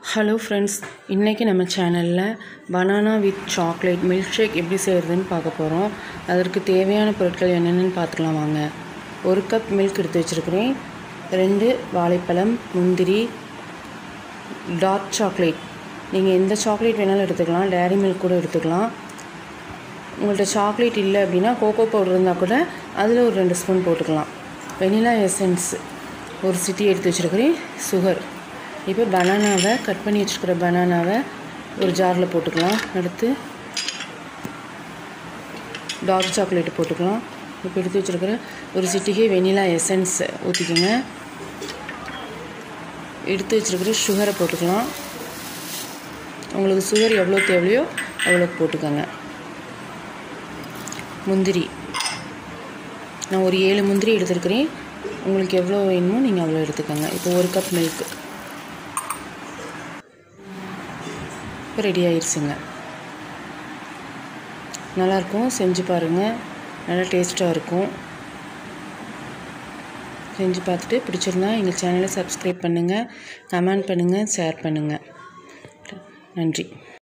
hello friends இன்றைக்கி நம்ம சேனலில் banana with chocolate milkshake எப்படி செய்கிறதுன்னு பார்க்க போகிறோம் அதற்கு தேவையான பொருட்கள் என்னென்னு பார்த்துக்கலாம் வாங்க ஒரு கப் மில்க் எடுத்து வச்சுருக்கிறேன் ரெண்டு வாழைப்பழம் முந்திரி டார்க் சாக்லேட் நீங்கள் எந்த சாக்லேட் வேணாலும் எடுத்துக்கலாம் டேரி மில்க் கூட எடுத்துக்கலாம் உங்கள்கிட்ட சாக்லேட் இல்லை அப்படின்னா கோகோ பவுடர் இருந்தால் கூட அதில் ஒரு ரெண்டு ஸ்பூன் போட்டுக்கலாம் வெனிலா எசன்ஸ் ஒரு சிட்டி எடுத்து வச்சுருக்கிறேன் சுகர் இப்போ பனானாவை கட் பண்ணி வச்சுருக்கிற பனானாவை ஒரு ஜாரில் போட்டுக்கலாம் அடுத்து டார்க் சாக்லேட் போட்டுக்கலாம் இப்போ எடுத்து வச்சுருக்கிற ஒரு சிட்டிகை வெனிலா எசன்ஸ் ஊற்றிக்கோங்க எடுத்து வச்சுருக்கிற சுகரை போட்டுக்கலாம் உங்களுக்கு சுகர் எவ்வளோ தேவையோ அவ்வளோக்கு போட்டுக்கோங்க முந்திரி நான் ஒரு ஏழு முந்திரி எடுத்துருக்கிறேன் உங்களுக்கு எவ்வளோ வேணுமோ நீங்கள் அவ்வளோ எடுத்துக்கோங்க இப்போ ஒரு கப் மில்க் இப்போ ரெடி ஆயிடுச்சுங்க நல்லாயிருக்கும் செஞ்சு பாருங்கள் நல்லா டேஸ்ட்டாக இருக்கும் செஞ்சு பார்த்துட்டு பிடிச்சிருந்தா எங்கள் சேனலை சப்ஸ்கிரைப் பண்ணுங்கள் கமெண்ட் பண்ணுங்கள் ஷேர் பண்ணுங்கள் நன்றி